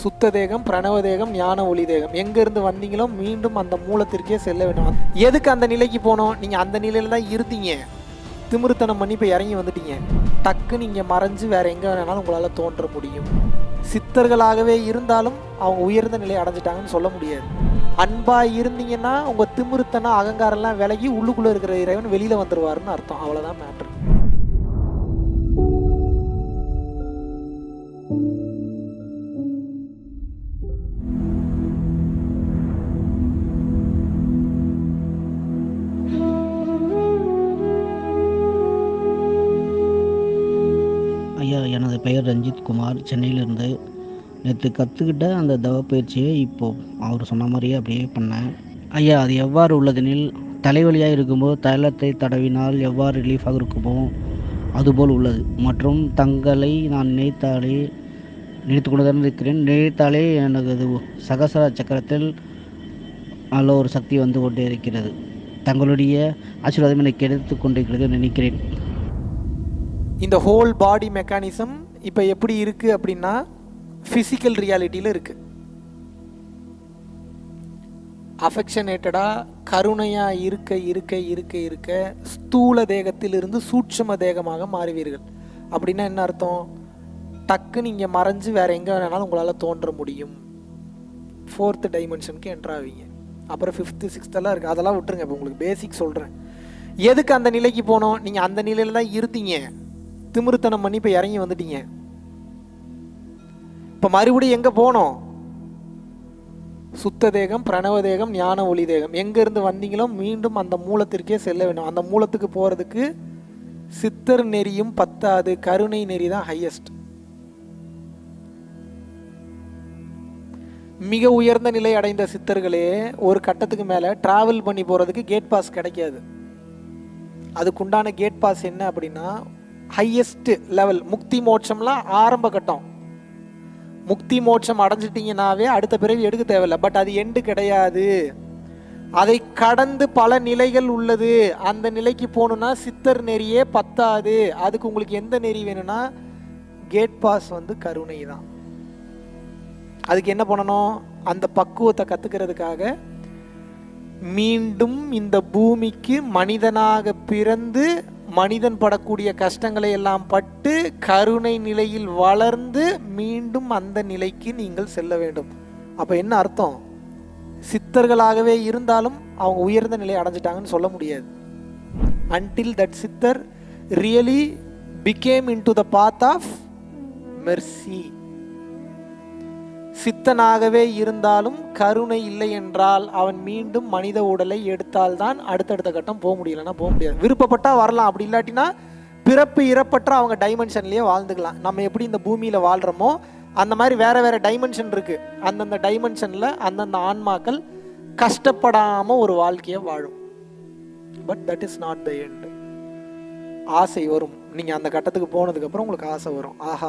சுத்த தேகம் பிரணவ தேகம் ஞான ஒளி தேகம் எங்க இருந்து வந்தீங்களோ மீண்டும் அந்த மூலத்திற்கே செல்ல வேண்டும் எதுக்கு அந்த நிலைக்கு போனோம் நீங்க அந்த நிலையில தான் இருந்தீங்க திமிருத்தனம் பண்ணி இப்போ இறங்கி வந்துட்டீங்க டக்குன்னு இங்கே மறைஞ்சு வேற எங்கே வேணாலும் உங்களால் தோன்ற முடியும் சித்தர்களாகவே இருந்தாலும் அவங்க உயர்ந்த நிலை அடைஞ்சிட்டாங்கன்னு சொல்ல முடியாது அன்பா இருந்தீங்கன்னா உங்க திமிருத்தனம் அகங்காரம்லாம் விலகி உள்ளுக்குள்ள இருக்கிற இறைவன் வெளியில வந்துருவாருன்னு அர்த்தம் அவ்வளவுதான் மேட்ரு ஐயா எனது பெயர் ரஞ்சித் குமார் சென்னையிலிருந்து நேற்று கற்றுக்கிட்ட அந்த தவ பயிற்சியை இப்போது அவர் சொன்ன மாதிரியே அப்படியே பண்ணேன் ஐயா அது எவ்வாறு உள்ளதெனில் தலைவலியாக இருக்கும்போது தைலத்தை தடவினால் எவ்வாறு ரிலீஃபாக இருக்குமோ அதுபோல் உள்ளது மற்றும் தங்களை நான் நினைத்தாலே நினைத்து கொண்டுதான் இருக்கிறேன் நினைத்தாலே எனது சகசர சக்கரத்தில் நல்ல ஒரு சக்தி வந்து கொண்டே இருக்கிறது தங்களுடைய ஆசீர்வாதம் எனக்கு கிடைத்து கொண்டிருக்கிறது நினைக்கிறேன் இந்த ஹோல் பாடி மெக்கானிசம் இப்போ எப்படி இருக்கு அப்படின்னா ஃபிசிக்கல் ரியாலிட்டியில் இருக்கு அஃபெக்ஷனேட்டடாக கருணையாக இருக்க இருக்க இருக்க இருக்க ஸ்தூல தேகத்திலிருந்து சூட்சும தேகமாக மாறுவீர்கள் அப்படின்னா என்ன அர்த்தம் டக்குன்னு இங்கே மறைஞ்சு வேற எங்கே வேணாலும் உங்களால் தோன்ற முடியும் ஃபோர்த்து டைமென்ஷனுக்கு என்ட்ராவீங்க அப்புறம் ஃபிஃப்த்து சிக்ஸ்த்தெல்லாம் இருக்குது அதெல்லாம் விட்டுருங்க இப்போ உங்களுக்கு பேசிக் சொல்கிறேன் எதுக்கு அந்த நிலைக்கு போனோம் நீங்கள் அந்த நிலையில தான் இருந்தீங்க திமிருத்தனம் பண்ணி இப்போ இறங்கி வந்துட்டீங்க இப்போ மறுபடியும் எங்கே போனோம் சுத்த தேகம் பிரணவ தேகம் ஞான ஒளி தேகம் எங்க இருந்து வந்தீங்களோ மீண்டும் அந்த மூலத்திற்கே செல்ல வேண்டும் அந்த மூலத்துக்கு போறதுக்கு சித்தர் நெறியும் பத்தாது கருணை நெறி தான் ஹையஸ்ட் மிக உயர்ந்த நிலை அடைந்த சித்தர்களே ஒரு கட்டத்துக்கு மேல டிராவல் பண்ணி போறதுக்கு கேட் பாஸ் கிடைக்காது அதுக்குண்டான கேட் பாஸ் என்ன அப்படின்னா ஹையஸ்ட் லெவல் முக்தி மோட்சம்லாம் ஆரம்ப கட்டம் முக்தி மோட்சம் அடைஞ்சிட்டிங்கனாவே அடுத்த பிறவி எடுக்க தேவையில்ல பட் அது எண்டு கிடையாது அதை கடந்து பல நிலைகள் உள்ளது அந்த நிலைக்கு போகணுன்னா சித்தர் நெறியே பத்தாது அதுக்கு உங்களுக்கு எந்த நெறி வேணும்னா கேட் பாஸ் வந்து கருணை தான் அதுக்கு என்ன பண்ணணும் அந்த பக்குவத்தை கத்துக்கிறதுக்காக மீண்டும் இந்த பூமிக்கு மனிதனாக பிறந்து மனிதன் படக்கூடிய கஷ்டங்களை எல்லாம் பட்டு கருணை நிலையில் வளர்ந்து மீண்டும் அந்த நிலைக்கு நீங்கள் செல்ல வேண்டும் அப்ப என்ன அர்த்தம் சித்தர்களாகவே இருந்தாலும் அவங்க உயர்ந்த நிலை அடைஞ்சிட்டாங்கன்னு சொல்ல முடியாது until that Siddhar really became into the path of mercy சித்தனாகவே இருந்தாலும் கருணை இல்லை என்றால் அவன் மீண்டும் மனித உடலை எடுத்தால்தான் அடுத்தடுத்த கட்டம் போக முடியலன்னா போக முடியாது விருப்பப்பட்டா வரலாம் அப்படி இல்லாட்டினா பிறப்பு இறப்பற்ற அவங்க டைமென்ஷன்லயே வாழ்ந்துக்கலாம் நம்ம எப்படி இந்த பூமியில வாழ்றோமோ அந்த மாதிரி வேற வேற டைமென்ஷன் இருக்கு அந்தந்த டைமென்ஷன்ல அந்தந்த ஆன்மாக்கள் கஷ்டப்படாம ஒரு வாழ்க்கையை வாழும் but that is not the end ஆசை வரும் நீங்க அந்த கட்டத்துக்கு போனதுக்கு அப்புறம் உங்களுக்கு ஆசை வரும் ஆஹா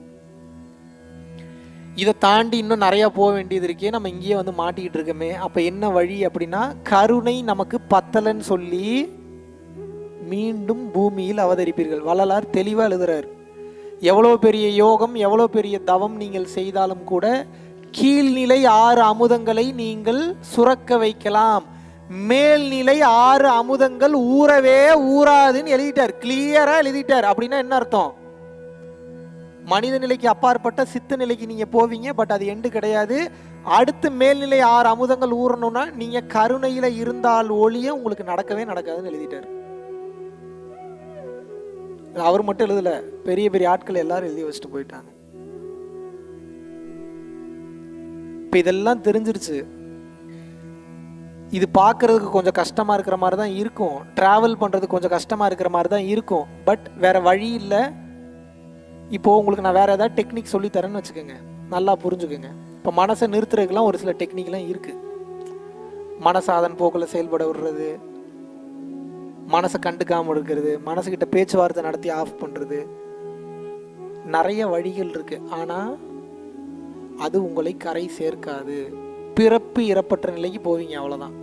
இதை தாண்டி இன்னும் நிறைய போக வேண்டியது இருக்கே நம்ம இங்கேயே வந்து மாட்டிக்கிட்டு இருக்கோமே அப்ப என்ன வழி அப்படின்னா கருணை நமக்கு பத்தலன்னு சொல்லி மீண்டும் பூமியில் அவதரிப்பீர்கள் வள்ளலார் தெளிவா எழுதுறார் எவ்வளோ பெரிய யோகம் எவ்வளோ பெரிய தவம் நீங்கள் செய்தாலும் கூட கீழ்நிலை ஆறு அமுதங்களை நீங்கள் சுரக்க வைக்கலாம் மேல்நிலை ஆறு அமுதங்கள் ஊறவே ஊறாதுன்னு எழுதிட்டார் கிளியரா எழுதிட்டார் அப்படின்னா என்ன அர்த்தம் மனித நிலைக்கு அப்பாற்பட்ட சித்த நிலைக்கு நீங்க போவீங்க பட் அது எண்டு கிடையாது அடுத்து மேல்நிலை ஆறு அமுதங்கள் ஊறணும்னா நீங்க கருணையில இருந்தால் ஒளிய உங்களுக்கு நடக்கவே நடக்காதுன்னு எழுதிட்டாரு அவர் மட்டும் எழுதல பெரிய பெரிய ஆட்கள் எல்லாரும் எழுதி வச்சுட்டு போயிட்டாங்க இப்ப இதெல்லாம் தெரிஞ்சிருச்சு இது பார்க்கறதுக்கு கொஞ்சம் கஷ்டமா இருக்கிற மாதிரி தான் இருக்கும் டிராவல் பண்றது கொஞ்சம் கஷ்டமா இருக்கிற மாதிரி தான் இருக்கும் பட் வேற வழி இல்லை இப்போ உங்களுக்கு நான் வேற ஏதாவது டெக்னிக் சொல்லி தரேன்னு வச்சுக்கோங்க நல்லா புரிஞ்சுக்கோங்க இப்போ மனசை நிறுத்துறதுக்கெல்லாம் ஒரு சில டெக்னிக்லாம் இருக்கு மனசை அதன் போக்கில் செயல்பட விடுறது மனசை கண்டுக்காம இருக்கிறது மனசுக்கிட்ட பேச்சுவார்த்தை நடத்தி ஆஃப் பண்றது நிறைய வழிகள் இருக்கு ஆனா அது உங்களை கரை சேர்க்காது பிறப்பு இறப்பற்ற நிலைக்கு போவீங்க அவ்வளவுதான்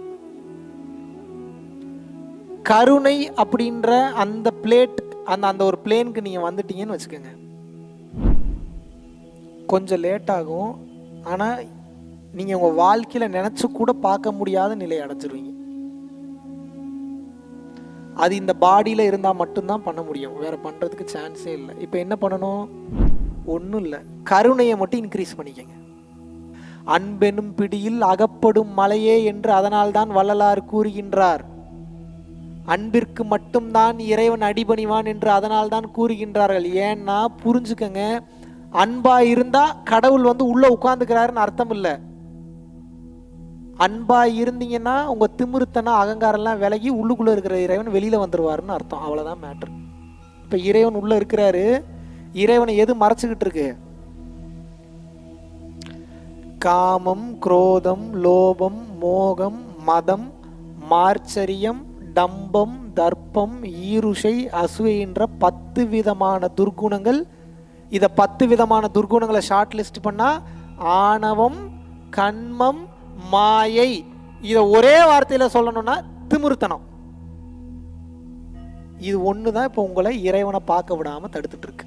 கருணை அப்படின்ற அந்த பிளேட் அந்த அந்த ஒரு பிளேனுக்கு நீங்க வந்துட்டீங்கன்னு வச்சுக்கோங்க கொஞ்சம் லேட் ஆகும் ஆனால் நீங்கள் உங்கள் வாழ்க்கையில் நினச்சி கூட பார்க்க முடியாத நிலை அடைஞ்சிருவீங்க அது இந்த பாடியில் இருந்தால் மட்டும்தான் பண்ண முடியும் வேற பண்ணுறதுக்கு சான்ஸே இல்லை இப்போ என்ன பண்ணணும் ஒன்றும் இல்லை கருணையை மட்டும் இன்க்ரீஸ் பண்ணிக்கங்க அன்பெனும் பிடியில் அகப்படும் மலையே என்று அதனால்தான் வள்ளலார் கூறுகின்றார் அன்பிற்கு மட்டும்தான் இறைவன் அடிபணிவான் என்று அதனால்தான் கூறுகின்றார்கள் ஏன்னா புரிஞ்சுக்கங்க அன்பா இருந்தா கடவுள் வந்து உள்ள உட்கார்ந்துக்கிறாருன்னு அர்த்தம் இல்லை அன்பா இருந்தீங்கன்னா உங்க திமிருத்தனா அகங்காரம்லாம் விலகி உள்ளுக்குள்ள இருக்கிற இறைவன் வெளியில வந்துருவாருன்னு அர்த்தம் அவ்வளவுதான் மேட்ரு இப்ப இறைவன் உள்ள இருக்கிறாரு இறைவனை எது மறைச்சுக்கிட்டு இருக்கு காமம் குரோதம் லோபம் மோகம் மதம் மார்ச்சரியம் டம்பம் தர்ப்பம் ஈருஷை அசூயை என்ற பத்து விதமான துர்குணங்கள் இதை பத்து விதமான துர்குணங்களை ஷார்ட் லிஸ்ட் பண்ணா ஆணவம் கண்மம் மாயை இதை ஒரே வார்த்தையில சொல்லணும்னா திமிருத்தனம் இது ஒன்று தான் இப்போ உங்களை இறைவனை பார்க்க விடாம தடுத்துட்டு இருக்கு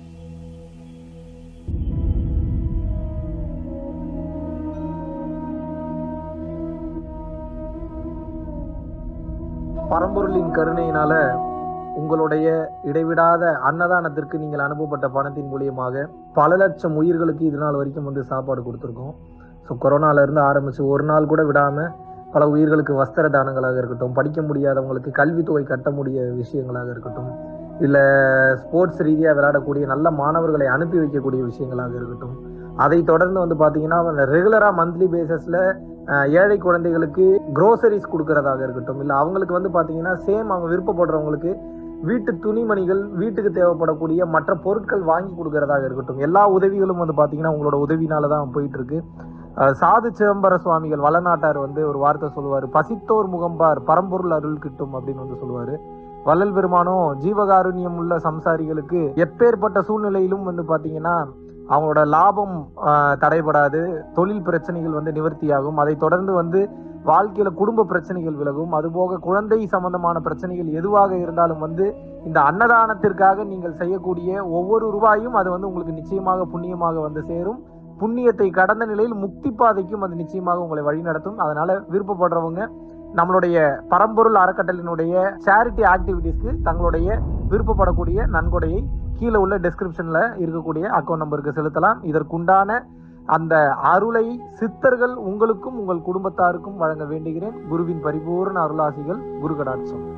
பரம்பொருளின் கருணையினால உங்களுடைய இடைவிடாத அன்னதானத்திற்கு நீங்கள் அனுப்பப்பட்ட பணத்தின் மூலியமாக பல லட்சம் உயிர்களுக்கு இது நாள் வரைக்கும் வந்து சாப்பாடு கொடுத்துருக்கோம் ஸோ கொரோனால இருந்து ஆரம்பிச்சு ஒரு நாள் கூட விடாம பல உயிர்களுக்கு வஸ்திர தானங்களாக இருக்கட்டும் படிக்க முடியாதவங்களுக்கு கல்வித்தொகை கட்ட முடிய விஷயங்களாக இருக்கட்டும் இல்லை ஸ்போர்ட்ஸ் ரீதியாக விளையாடக்கூடிய நல்ல மாணவர்களை அனுப்பி வைக்கக்கூடிய விஷயங்களாக இருக்கட்டும் அதை தொடர்ந்து வந்து பார்த்தீங்கன்னா ரெகுலராக மந்த்லி பேசிஸில் ஏழை குழந்தைகளுக்கு க்ரோசரிஸ் கொடுக்கறதாக இருக்கட்டும் இல்லை அவங்களுக்கு வந்து பார்த்தீங்கன்னா சேம் அவங்க விருப்பப்படுறவங்களுக்கு வீட்டு துணிமணிகள் வீட்டுக்கு தேவைப்படக்கூடிய மற்ற பொருட்கள் வாங்கி கொடுக்கறதாக இருக்கட்டும் எல்லா உதவிகளும் வந்து பார்த்தீங்கன்னா உங்களோட உதவினால தான் போயிட்டு இருக்கு அஹ் சாது சிதம்பர சுவாமிகள் வளநாட்டார் வந்து ஒரு வார்த்தை சொல்லுவார் பசித்தோர் முகம்பார் பரம்பொருள் அருள் கிட்டும் அப்படின்னு வந்து சொல்லுவாரு வள்ளல் பெருமானும் ஜீவகாருண்யம் உள்ள சம்சாரிகளுக்கு எப்பேற்பட்ட சூழ்நிலையிலும் வந்து பாத்தீங்கன்னா அவங்களோட லாபம் ஆஹ், தடைபடாது தொழில் பிரச்சனைகள் வந்து நிவர்த்தியாகும் அதை தொடர்ந்து வந்து வாழ்க்கையில குடும்ப பிரச்சனைகள் விலகும் அதுபோக குழந்தை சம்பந்தமான பிரச்சனைகள் எதுவாக இருந்தாலும் வந்து இந்த அன்னதானத்திற்காக நீங்கள் செய்யக்கூடிய ஒவ்வொரு ரூபாயும் அது வந்து உங்களுக்கு நிச்சயமாக புண்ணியமாக வந்து சேரும் புண்ணியத்தை கடந்த நிலையில் முக்தி பாதைக்கும் அது நிச்சயமாக உங்களை வழிநடத்தும் அதனால விருப்பப்படுறவங்க நம்மளுடைய பரம்பொருள் அறக்கட்டளினுடைய சேரிட்டி ஆக்டிவிட்டீஸ்க்கு தங்களுடைய விருப்பப்படக்கூடிய நன்கொடையை கீழே உள்ள டெஸ்கிரிப்ஷன்ல இருக்கக்கூடிய அக்கௌண்ட் நம்பருக்கு செலுத்தலாம் இதற்குண்டான அந்த அருளை சித்தர்கள் உங்களுக்கும் உங்கள் குடும்பத்தாருக்கும் வழங்க வேண்டுகிறேன் குருவின் பரிபூர்ண அருளாசிகள் குரு கடாட்சம்